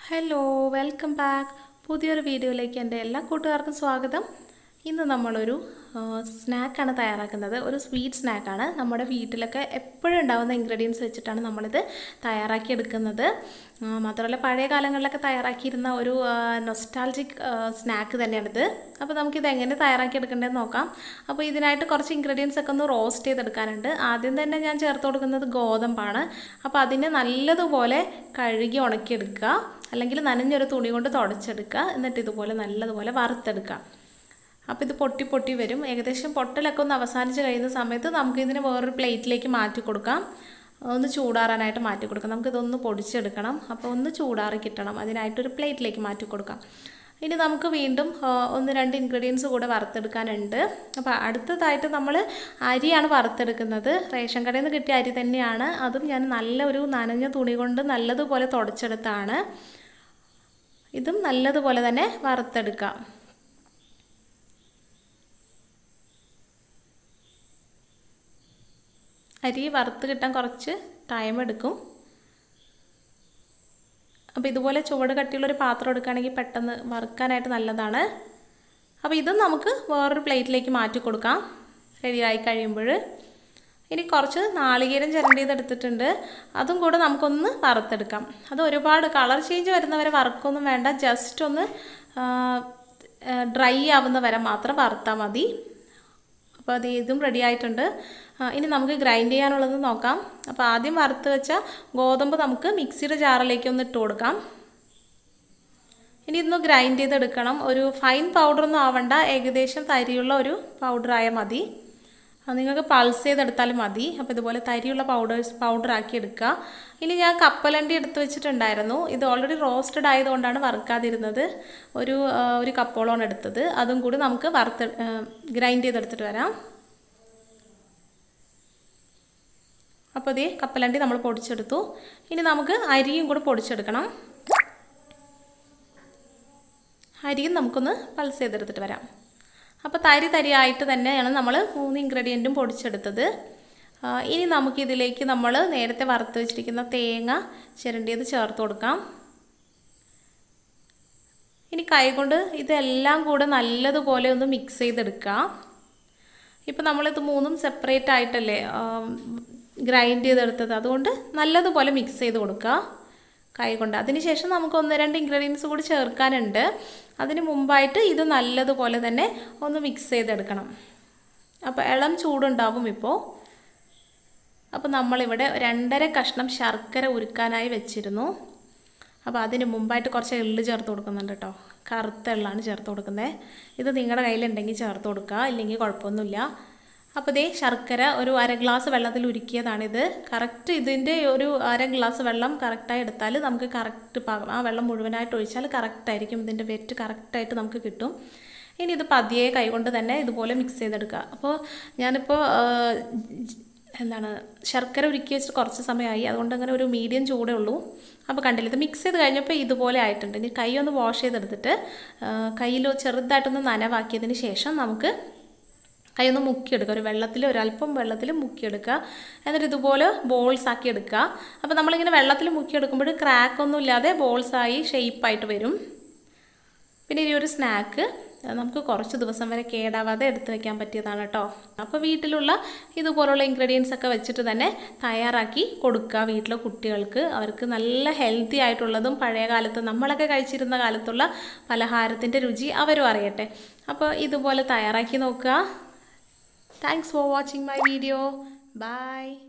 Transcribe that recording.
hello welcome back പുതിയൊരു വീഡിയോയിലേക്ക് എൻ്റെ എല്ലാ കൂട്ടുകാർക്കും സ്വാഗതം ഇന്ന് നമ്മളൊരു ആ, സ്നാക്കാണ് തയ്യാറാക്കുന്നത് ഒരു സ്വീറ്റ് സ്നാക്കാണ് നമ്മുടെ വീട്ടിലൊക്കെ എപ്പോഴും ഉണ്ടാകുന്ന ഇൻഗ്രീഡിയൻസ് വെച്ചിട്ടാണ് നമ്മളിത് തയ്യാറാക്കി എടുക്കുന്നത് ആ, മാത്രമല്ല പഴയ കാലങ്ങളിലൊക്കെ തയ്യാറാക്കിയിരുന്ന ഒരു നൊസ്റ്റാൾജിക് സ്നാക്ക് തന്നെയാണിത് അപ്പോൾ നമുക്കിത് എങ്ങനെ തയ്യാറാക്കി എടുക്കേണ്ടതെന്ന് നോക്കാം അപ്പോൾ ഇതിനായിട്ട് കുറച്ച് ഇൻഗ്രീഡിയൻസ് ഒക്കെ ഒന്ന് റോസ്റ്റ് ചെയ്തെടുക്കാനുണ്ട് ആദ്യം തന്നെ ഞാൻ ചേർത്ത് കൊടുക്കുന്നത് ഗോതമ്പാണ് അപ്പോൾ അതിനെ നല്ലതുപോലെ കഴുകി ഉണക്കിയെടുക്കുക അല്ലെങ്കിൽ നനഞ്ഞൊരു തുണി കൊണ്ട് തുടച്ചെടുക്കുക എന്നിട്ട് ഇതുപോലെ നല്ലതുപോലെ വറുത്തെടുക്കുക അപ്പോൾ ഇത് പൊട്ടി പൊട്ടി വരും ഏകദേശം പൊട്ടലൊക്കെ ഒന്ന് അവസാനിച്ച് കഴിയുന്ന സമയത്ത് നമുക്ക് ഇതിനെ വേറൊരു പ്ലേറ്റിലേക്ക് മാറ്റി കൊടുക്കാം ഒന്ന് ചൂടാറാനായിട്ട് മാറ്റി കൊടുക്കാം നമുക്കിതൊന്ന് പൊടിച്ചെടുക്കണം അപ്പോൾ ഒന്ന് ചൂടാറി കിട്ടണം അതിനായിട്ടൊരു പ്ലേറ്റിലേക്ക് മാറ്റി കൊടുക്കാം ഇനി നമുക്ക് വീണ്ടും ആ, ഒന്ന് രണ്ട് ഇൻഗ്രീഡിയൻസ് കൂടെ വറുത്തെടുക്കാനുണ്ട് അപ്പോൾ അടുത്തതായിട്ട് നമ്മൾ അരിയാണ് വറുത്തെടുക്കുന്നത് റേഷൻ കടയിൽ നിന്ന് കിട്ടിയ അരി തന്നെയാണ് അതും ഞാൻ നല്ല ഒരു നനഞ്ഞ തുണി കൊണ്ട് നല്ലതുപോലെ തുടച്ചെടുത്താണ് ഇതും നല്ലതുപോലെ തന്നെ വറുത്തെടുക്കാം അരി വറുത്ത് കിട്ടാൻ കുറച്ച് ടൈം എടുക്കും അപ്പോൾ ഇതുപോലെ ചുവട് കട്ടിയുള്ളൊരു പാത്രം എടുക്കുകയാണെങ്കിൽ പെട്ടെന്ന് വറുക്കാനായിട്ട് നല്ലതാണ് അപ്പോൾ ഇതും നമുക്ക് വേറൊരു പ്ലേറ്റിലേക്ക് മാറ്റി കൊടുക്കാം റെഡിയായി കഴിയുമ്പോൾ ഇനി കുറച്ച് നാളികേരം ചിരണ്ടിയത് എടുത്തിട്ടുണ്ട് അതും കൂടെ നമുക്കൊന്ന് വറുത്തെടുക്കാം അത് ഒരുപാട് കളർ ചേഞ്ച് വരുന്നവരെ വറുക്കൊന്നും വേണ്ട ജസ്റ്റ് ഒന്ന് ഡ്രൈ ആവുന്ന വരെ മാത്രം വറുത്താൽ മതി അപ്പോൾ അത് ഇതും റെഡി ആയിട്ടുണ്ട് ആ, ഇനി നമുക്ക് ഗ്രൈൻഡ് ചെയ്യാനുള്ളത് നോക്കാം അപ്പോൾ ആദ്യം വറുത്ത് വെച്ച ഗോതമ്പ് നമുക്ക് മിക്സിയുടെ ജാറിലേക്ക് ഒന്ന് ഇട്ട് കൊടുക്കാം ഇനി ഇതൊന്ന് ഗ്രൈൻഡ് ചെയ്തെടുക്കണം ഒരു ഫൈൻ പൗഡറൊന്നും ആവണ്ട ഏകദേശം തരിയുള്ള ഒരു പൗഡറായാൽ മതി അത് നിങ്ങൾക്ക് പൾസ് ചെയ്തെടുത്താലും മതി അപ്പോൾ ഇതുപോലെ തരിയുള്ള പൗഡേഴ്സ് പൗഡർ ആക്കി എടുക്കുക ഇനി ഞാൻ കപ്പലണ്ടി എടുത്ത് വെച്ചിട്ടുണ്ടായിരുന്നു ഇത് ഓൾറെഡി റോസ്റ്റഡ് ആയതുകൊണ്ടാണ് വറുക്കാതിരുന്നത് ഒരു ആ, ഒരു കപ്പോളമാണ് എടുത്തത് അതും കൂടി നമുക്ക് വറുത്ത് ഗ്രൈൻഡ് ചെയ്തെടുത്തിട്ട് വരാം അപ്പോൾ ഇതേ കപ്പലണ്ടി നമ്മൾ പൊടിച്ചെടുത്തു ഇനി നമുക്ക് അരിയും കൂടെ പൊടിച്ചെടുക്കണം അരിയും നമുക്കൊന്ന് പൾസ് ചെയ്തെടുത്തിട്ട് വരാം അപ്പോൾ തരി തരിയായിട്ട് തന്നെയാണ് നമ്മൾ മൂന്ന് ഇൻഗ്രീഡിയൻറ്റും പൊടിച്ചെടുത്തത് ആ, ഇനി നമുക്കിതിലേക്ക് നമ്മൾ നേരത്തെ വറുത്ത് വെച്ചിരിക്കുന്ന തേങ്ങ ചിരണ്ടിയത് ചേർത്ത് കൊടുക്കാം ഇനി കൈകൊണ്ട് ഇതെല്ലാം കൂടെ നല്ലതുപോലെ ഒന്ന് മിക്സ് ചെയ്തെടുക്കാം ഇപ്പം നമ്മളിത് മൂന്നും സെപ്പറേറ്റ് ആയിട്ടല്ലേ ഗ്രൈൻഡ് ചെയ്തെടുത്തത് അതുകൊണ്ട് നല്ലതുപോലെ മിക്സ് ചെയ്ത് കൊടുക്കുക കൈ കൊണ്ട് അതിനുശേഷം നമുക്ക് ഒന്ന് രണ്ട് ഇൻഗ്രീഡിയൻസ് കൂടി ചേർക്കാനുണ്ട് അതിന് മുമ്പായിട്ട് ഇത് നല്ലതുപോലെ തന്നെ ഒന്ന് മിക്സ് ചെയ്തെടുക്കണം അപ്പോൾ ഇളം ചൂടുണ്ടാവും ഇപ്പോൾ അപ്പോൾ നമ്മളിവിടെ രണ്ടര കഷ്ണം ശർക്കര ഉരുക്കാനായി വെച്ചിരുന്നു അപ്പോൾ അതിന് മുമ്പായിട്ട് കുറച്ച് എള്ള് ചേർത്ത് കൊടുക്കുന്നുണ്ട് കേട്ടോ കറുത്ത എള്ളാണ് ചേർത്ത് കൊടുക്കുന്നത് ഇത് നിങ്ങളുടെ കയ്യിലുണ്ടെങ്കിൽ ചേർത്ത് കൊടുക്കുക ഇല്ലെങ്കിൽ കുഴപ്പമൊന്നുമില്ല അപ്പോൾ ഇതേ ശർക്കര ഒരു അര ഗ്ലാസ് വെള്ളത്തിൽ ഉരുക്കിയതാണിത് കറക്റ്റ് ഇതിൻ്റെ ഒരു അര ഗ്ലാസ് വെള്ളം കറക്റ്റായി എടുത്താൽ നമുക്ക് കറക്റ്റ് പാകം ആ വെള്ളം മുഴുവനായിട്ട് ഒഴിച്ചാൽ കറക്റ്റായിരിക്കും ഇതിൻ്റെ വെറ്റ് കറക്റ്റായിട്ട് നമുക്ക് കിട്ടും ഇനി ഇത് പതിയെ കൈകൊണ്ട് തന്നെ ഇതുപോലെ മിക്സ് ചെയ്തെടുക്കുക അപ്പോൾ ഞാനിപ്പോൾ ആ, എന്താണ് ശർക്കര ഉരുക്കി വെച്ചിട്ട് കുറച്ച് സമയമായി അതുകൊണ്ട് അങ്ങനെ ഒരു മീഡിയം ചൂടേ ഉള്ളൂ അപ്പോൾ കണ്ടില്ല ഇത് മിക്സ് ചെയ്ത് കഴിഞ്ഞപ്പോൾ ഇതുപോലെ ആയിട്ടുണ്ട് ഇനി കൈ ഒന്ന് വാഷ് ചെയ്തെടുത്തിട്ട് കയ്യിൽ ചെറുതായിട്ടൊന്ന് നനവാക്കിയതിന് ശേഷം നമുക്ക് കൈ ഒന്ന് മുക്കിയെടുക്കുക ഒരു വെള്ളത്തിൽ ഒരല്പം വെള്ളത്തിൽ മുക്കിയെടുക്കുക എന്നിട്ട് ഇതുപോലെ ബോൾസ് ആക്കി എടുക്കുക അപ്പോൾ നമ്മളിങ്ങനെ വെള്ളത്തിൽ മുക്കിയെടുക്കുമ്പോൾ ക്രാക്ക് ഒന്നും ഇല്ലാതെ ബോൾസായി ഷേപ്പായിട്ട് വരും പിന്നെ ഈ ഒരു സ്നാക്ക് നമുക്ക് കുറച്ച് ദിവസം വരെ കേടാവാതെ എടുത്തു വെക്കാൻ പറ്റിയതാണ് കേട്ടോ അപ്പോൾ വീട്ടിലുള്ള ഇതുപോലുള്ള ഇൻഗ്രീഡിയൻസ് ഒക്കെ വെച്ചിട്ട് തന്നെ തയ്യാറാക്കി കൊടുക്കുക വീട്ടിലെ കുട്ടികൾക്ക് അവർക്ക് നല്ല ഹെൽത്തി ആയിട്ടുള്ളതും പഴയ കാലത്ത് നമ്മളൊക്കെ കഴിച്ചിരുന്ന കാലത്തുള്ള പലഹാരത്തിൻ്റെ രുചി അവരും അറിയട്ടെ അപ്പോൾ ഇതുപോലെ തയ്യാറാക്കി നോക്കുക thanks for watching my video by